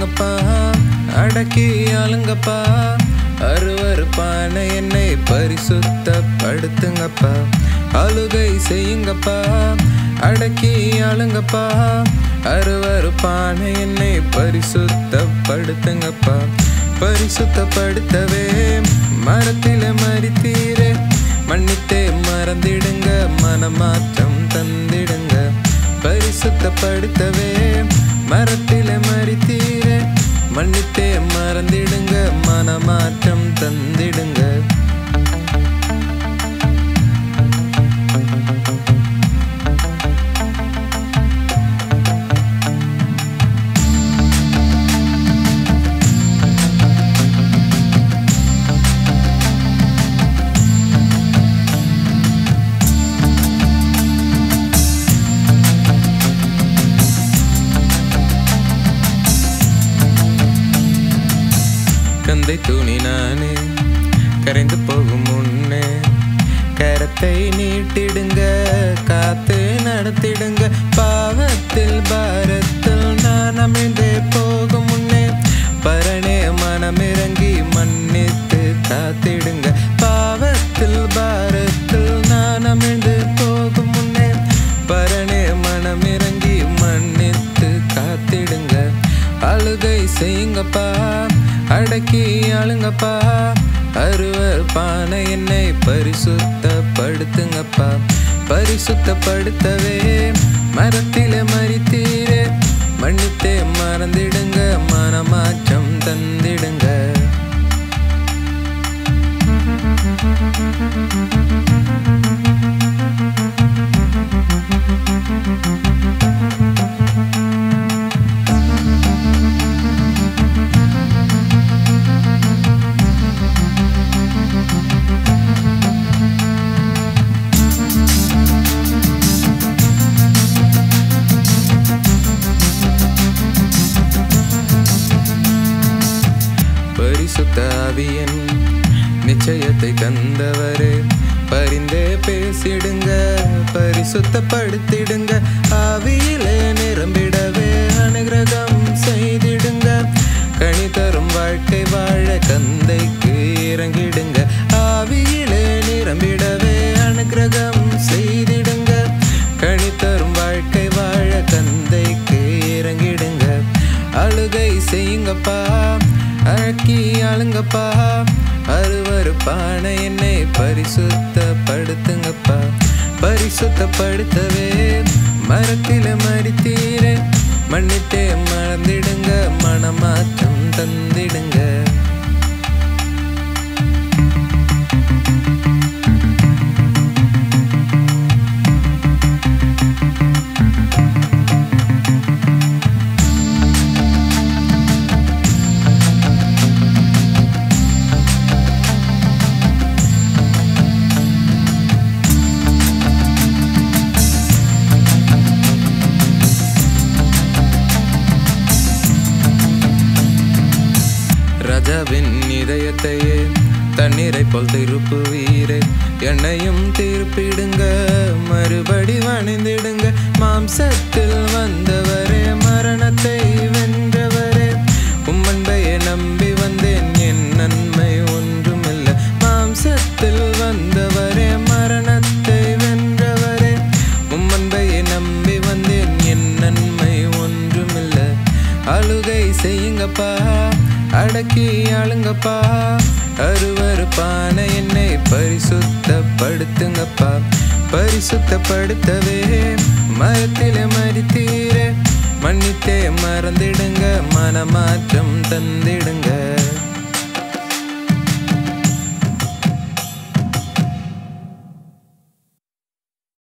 செய்யுங்கப்பா அடக்கி ஆளுங்கப்பா அருவருப்பான என்னை பரிசுத்தப்படுத்துங்கப்பா அழுகை செய்யுங்கப்பா அடக்கி ஆளுங்கப்பா அருவருப்பான என்னை பரிசுத்தப்படுத்துங்கப்பா பரிசுத்தப்படுத்தவே மரத்தில மறித்தீரே மன்னித்தே மறந்திடுங்க மனமாற்றம் தந்திடுங்க பரிசுத்தப்படுத்தவே மரத்தில மறித்தீரே மன்னித்தே மறந்திடுங்க மனமாற்றம் தந்திடுங்க கந்தை துணி நானே கரைந்து போகும் முன்னே கரத்தை நீட்டிடுங்க காத்து நடத்திடுங்க பாவத்தில் பாரத்தில் நான் அமைந்தே போகும் முன்னே பரணே மனமிறங்கி மன்னித்து காத்திடுங்க பாவத்தில் பாரத்தில் நான் அமைந்து போகும் முன்னே பரணே மனமிறங்கி மன்னித்து காத்திடுங்க அழுகை செய்யுங்கப்பா அடக்கி ஆளுங்கப்பா அருவர் பானை என்னை பரிசுத்தப்படுத்துங்கப்பா பரிசுத்தப்படுத்தவே மரத்தில மறித்தீரே மன்னித்தே மறந்திடுங்க மனமாற்றம் தந்திடுங்க பரிசுத்த ஆவியன் நிச்சயத்தை தந்தவரே பரிந்தே பேசிடுங்க பரிசுத்தப்படுத்திடுங்க ஆவியிலே நிரம்பிடவே அனுகிரகம் செய்திடுங்க கனி தரும் வாழ்க்கை வாழ கந்தைக்கு இறங்கிடுங்க ஆவியிலே நிரம்பிடவே அனுகிரகம் செய்திடுங்க கனி தரும் வாழ்க்கை வாழ கந்தைக்கு இறங்கிடுங்க அழுகை செய்யுங்கப்பா அழக்கி ஆளுங்கப்பா அருவருப்பான என்னை பரிசுத்தப்படுத்துங்கப்பா பரிசுத்தப்படுத்தவே மரத்தில மறித்தீரே மன்னித்தே மறந்திடுங்க மனமாற்றம் தந்திடுங்க ராஜாவின் இதயத்தையே தண்ணீரை போல் திருப்புவீரே என்னையும் திருப்பிடுங்க மறுபடி வணிந்திடுங்க மாம்சத்தில் வந்தவரே மரணத்தை வென்றவரே உம்மன்பையை நம்பி வந்தேன் என் நன்மை ஒன்றுமில்லை மாம்சத்தில் வந்தவரே மரணத்தை வென்றவரே உம்மன்பையை நம்பி வந்தேன் என் நன்மை ஒன்றுமில்லை அழுகை செய்யுங்கப்பா அடக்கி ஆளுங்கப்பா அருவருப்பான என்னை பரிசுத்தப்படுத்துங்கப்பா பரிசுத்தப்படுத்தவே மரத்தில மறித்தீரே மன்னித்தே மறந்திடுங்க மனமாற்றம் தந்திடுங்க